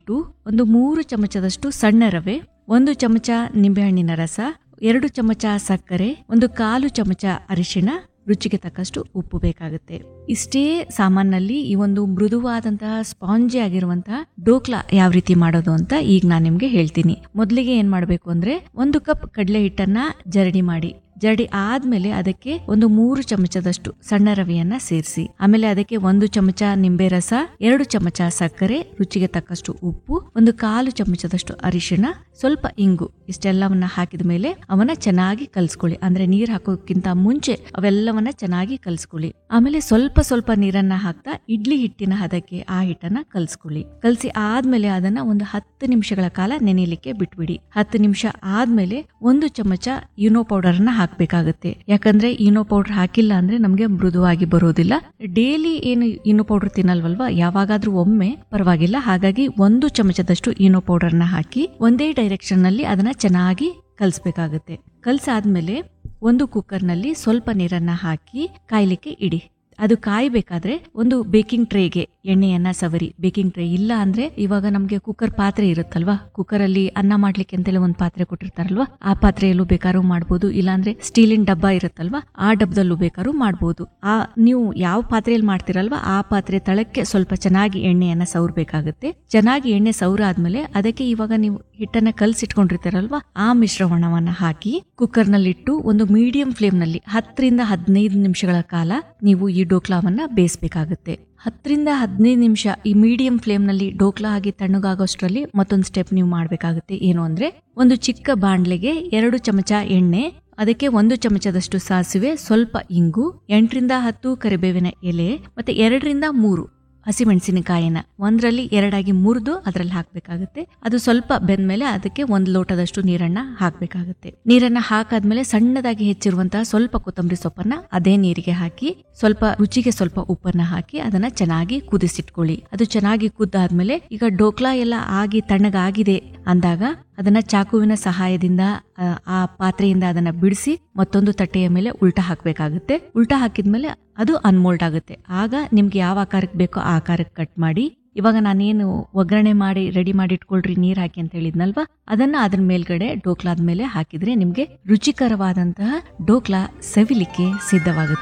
ಹಿಟ್ಟು ಒಂದು ಮೂರು ಚಮಚದಷ್ಟು ಸಣ್ಣ ರವೆ ಒಂದು ಚಮಚ ನಿಂಬೆಹಣ್ಣಿನ ರಸ ಎರಡು ಚಮಚ ಸಕ್ಕರೆ ಒಂದು ಕಾಲು ಚಮಚ ಅರಿಶಿಣ ರುಚಿಗೆ ತಕ್ಕಷ್ಟು ಉಪ್ಪು ಬೇಕಾಗುತ್ತೆ ಇಷ್ಟೇ ಸಾಮಾನಲ್ಲಿ ಈ ಒಂದು ಮೃದುವಾದಂತಹ ಸ್ಪಾಂಜಿ ಆಗಿರುವಂತಹ ಡೋಕ್ಲಾ ಯಾವ ರೀತಿ ಮಾಡೋದು ಅಂತ ಈಗ ನಾನು ನಿಮ್ಗೆ ಹೇಳ್ತೀನಿ ಮೊದಲಿಗೆ ಏನ್ ಮಾಡ್ಬೇಕು ಅಂದ್ರೆ ಒಂದು ಕಪ್ ಕಡಲೆ ಹಿಟ್ಟನ್ನ ಜರಡಿ ಮಾಡಿ ಜರಡಿ ಆದ್ಮೇಲೆ ಅದಕ್ಕೆ ಒಂದು ಮೂರು ಚಮಚದಷ್ಟು ಸಣ್ಣ ರವೆಯನ್ನ ಸೇರಿಸಿ ಆಮೇಲೆ ಅದಕ್ಕೆ ಒಂದು ಚಮಚ ನಿಂಬೆ ರಸ ಎರಡು ಚಮಚ ಸಕ್ಕರೆ ರುಚಿಗೆ ತಕ್ಕಷ್ಟು ಉಪ್ಪು ಒಂದು ಕಾಲು ಚಮಚದಷ್ಟು ಅರಿಶಿಣ ಸ್ವಲ್ಪ ಇಂಗು ಇಷ್ಟೆಲ್ಲವನ್ನ ಹಾಕಿದ ಮೇಲೆ ಅವನ್ನ ಚೆನ್ನಾಗಿ ಕಲ್ಸ್ಕೊಳ್ಳಿ ಅಂದ್ರೆ ನೀರ್ ಹಾಕೋಕ್ಕಿಂತ ಮುಂಚೆ ಅವೆಲ್ಲವನ್ನ ಚೆನ್ನಾಗಿ ಕಲ್ಸ್ಕೊಳ್ಳಿ ಆಮೇಲೆ ಸ್ವಲ್ಪ ಸ್ವಲ್ಪ ನೀರನ್ನ ಹಾಕ್ತಾ ಇಡ್ಲಿ ಹಿಟ್ಟಿನ ಹದಕ್ಕೆ ಆ ಹಿಟ್ಟನ್ನ ಕಲ್ಸ್ಕೊಳ್ಳಿ ಕಲ್ಸಿ ಆದ್ಮೇಲೆ ಅದನ್ನ ಒಂದು ಹತ್ತು ನಿಮಿಷಗಳ ಕಾಲ ನೆನೆಯಲಿಕ್ಕೆ ಬಿಟ್ಬಿಡಿ ಹತ್ತು ನಿಮಿಷ ಆದ್ಮೇಲೆ ಒಂದು ಚಮಚ ಯುನೋ ಪೌಡರ್ ನ ಹಾಕ್ಬೇಕಾಗತ್ತೆ ಯಾಕಂದ್ರೆ ಇನೋ ಪೌಡರ್ ಹಾಕಿಲ್ಲ ಅಂದ್ರೆ ನಮ್ಗೆ ಮೃದುವಾಗಿ ಬರೋದಿಲ್ಲ ಡೈಲಿ ಏನು ಇನೋ ಪೌಡರ್ ತಿನ್ನಲ್ವಲ್ವಾ ಯಾವಾಗಾದ್ರೂ ಒಮ್ಮೆ ಪರವಾಗಿಲ್ಲ ಹಾಗಾಗಿ ಒಂದು ಚಮಚದಷ್ಟು ಇನೋ ಪೌಡರ್ ನ ಹಾಕಿ ಒಂದೇ ಡೈರೆಕ್ಷನ್ ನಲ್ಲಿ ಅದನ್ನ ಚೆನ್ನಾಗಿ ಕಲ್ಸ್ಬೇಕಾಗತ್ತೆ ಕಲ್ಸಾದ್ಮೇಲೆ ಒಂದು ಕುಕ್ಕರ್ ನಲ್ಲಿ ಸ್ವಲ್ಪ ನೀರನ್ನ ಹಾಕಿ ಕಾಯ್ಲಿಕ್ಕೆ ಇಡಿ ಅದು ಕಾಯ್ಬೇಕಾದ್ರೆ ಒಂದು ಬೇಕಿಂಗ್ ಟ್ರೇಗೆ ಎಣ್ಣೆಯನ್ನ ಸವರಿ ಬೇಕಿಂಗ್ ಟ್ರೇ ಇಲ್ಲ ಅಂದ್ರೆ ಇವಾಗ ನಮ್ಗೆ ಕುಕ್ಕರ್ ಪಾತ್ರೆ ಇರುತ್ತಲ್ವಾ ಕುಕ್ಕರ್ ಅಲ್ಲಿ ಅನ್ನ ಮಾಡ್ಲಿಕ್ಕೆ ಅಂತೇಳಿ ಒಂದು ಪಾತ್ರೆ ಕೊಟ್ಟಿರ್ತಾರಲ್ವಾ ಆ ಪಾತ್ರೆಯಲ್ಲೂ ಬೇಕಾದ್ರೂ ಮಾಡ್ಬೋದು ಇಲ್ಲಾಂದ್ರೆ ಸ್ಟೀಲಿನ ಡಬ್ಬ ಇರುತ್ತಲ್ವಾ ಆ ಡಬ್ಬದಲ್ಲೂ ಬೇಕಾದ್ರೂ ಮಾಡ್ಬೋದು ಆ ನೀವು ಯಾವ ಪಾತ್ರೆಯಲ್ಲಿ ಮಾಡ್ತಿರಲ್ವಾ ಆ ಪಾತ್ರೆ ತಳಕ್ಕೆ ಸ್ವಲ್ಪ ಚೆನ್ನಾಗಿ ಎಣ್ಣೆಯನ್ನ ಸವರ್ಬೇಕಾಗುತ್ತೆ ಚೆನ್ನಾಗಿ ಎಣ್ಣೆ ಸೌರಾದ್ಮೇಲೆ ಅದಕ್ಕೆ ಇವಾಗ ನೀವು ಹಿಟ್ಟನ್ನ ಕಲ್ಸಿಟ್ಕೊಂಡಿರ್ತಾರಲ್ವಾ ಆ ಮಿಶ್ರಣವನ್ನ ಹಾಕಿ ಕುಕ್ಕರ್ ನಲ್ಲಿಟ್ಟು ಒಂದು ಮೀಡಿಯಂ ಫ್ಲೇಮ್ ನಲ್ಲಿ ಹತ್ತರಿಂದ ಹದಿನೈದು ನಿಮಿಷಗಳ ಕಾಲ ನೀವು ಈ ಡೋಕ್ಲಾವನ್ನ ಬೇಯಿಸಬೇಕಾಗುತ್ತೆ ಹತ್ತರಿಂದ ಹದಿನೈದು ನಿಮಿಷ ಈ ಮೀಡಿಯಂ ಫ್ಲೇಮ್ ನಲ್ಲಿ ಡೋಕ್ಲಾ ಆಗಿ ತಣ್ಣಗಾಗೋಷ್ಟರಲ್ಲಿ ಮತ್ತೊಂದು ಸ್ಟೆಪ್ ನೀವು ಮಾಡಬೇಕಾಗುತ್ತೆ ಏನು ಅಂದ್ರೆ ಒಂದು ಚಿಕ್ಕ ಬಾಂಡ್ಲೆಗೆ ಎರಡು ಚಮಚ ಎಣ್ಣೆ ಅದಕ್ಕೆ ಒಂದು ಚಮಚದಷ್ಟು ಸಾಸಿವೆ ಸ್ವಲ್ಪ ಇಂಗು ಎಂಟರಿಂದ ಹತ್ತು ಕರಿಬೇವಿನ ಎಲೆ ಮತ್ತೆ ಎರಡರಿಂದ ಮೂರು ಹಸಿಮೆಣಸಿನಕಾಯಿನ ಒಂದರಲ್ಲಿ ಎರಡಾಗಿ ಮುರಿದು ಅದರಲ್ಲಿ ಹಾಕ್ಬೇಕಾಗುತ್ತೆ ಅದು ಸ್ವಲ್ಪ ಬೆಂದ್ಮೇಲೆ ಅದಕ್ಕೆ ಒಂದು ಲೋಟದಷ್ಟು ನೀರನ್ನ ಹಾಕ್ಬೇಕಾಗುತ್ತೆ ನೀರನ್ನ ಹಾಕಾದ್ಮೇಲೆ ಸಣ್ಣದಾಗಿ ಹೆಚ್ಚಿರುವಂತಹ ಸ್ವಲ್ಪ ಕೊತ್ತಂಬರಿ ಸೊಪ್ಪನ್ನ ಅದೇ ನೀರಿಗೆ ಹಾಕಿ ಸ್ವಲ್ಪ ರುಚಿಗೆ ಸ್ವಲ್ಪ ಉಪ್ಪನ್ನ ಹಾಕಿ ಅದನ್ನ ಚೆನ್ನಾಗಿ ಕುದಿಸಿಟ್ಕೊಳ್ಳಿ ಅದು ಚೆನ್ನಾಗಿ ಕುದ್ದಾದ್ಮೇಲೆ ಈಗ ಡೋಕ್ಲಾ ಎಲ್ಲ ಆಗಿ ತಣ್ಣಗಾಗಿದೆ ಅಂದಾಗ ಅದನ್ನ ಚಾಕುವಿನ ಸಹಾಯದಿಂದ ಆ, ಆ ಪಾತ್ರೆಯಿಂದ ಅದನ್ನ ಬಿಡಿಸಿ ಮತ್ತೊಂದು ತಟ್ಟೆಯ ಮೇಲೆ ಉಲ್ಟಾ ಹಾಕ್ಬೇಕಾಗುತ್ತೆ ಉಲ್ಟಾ ಹಾಕಿದ್ಮೇಲೆ ಅದು ಅನ್ಮೋಲ್ಡ್ ಆಗುತ್ತೆ ಆಗ ನಿಮ್ಗೆ ಯಾವ ಆಕಾರಕ್ಕೆ ಬೇಕೋ ಆ ಆಕಾರಕ್ಕೆ ಕಟ್ ಮಾಡಿ ಇವಾಗ ನಾನೇನು ಒಗ್ಗರಣೆ ಮಾಡಿ ರೆಡಿ ಮಾಡಿ ಇಟ್ಕೊಳ್ರಿ ನೀರ್ ಹಾಕಿ ಅಂತ ಹೇಳಿದ್ನಲ್ವಾ ಅದನ್ನ ಅದ್ರ ಮೇಲ್ಗಡೆ ಡೋಕ್ಲಾದ ಮೇಲೆ ಹಾಕಿದ್ರೆ ನಿಮ್ಗೆ ರುಚಿಕರವಾದಂತಹ ಡೋಕ್ಲಾ ಸವಿಲಿಕ್ಕೆ ಸಿದ್ಧವಾಗುತ್ತೆ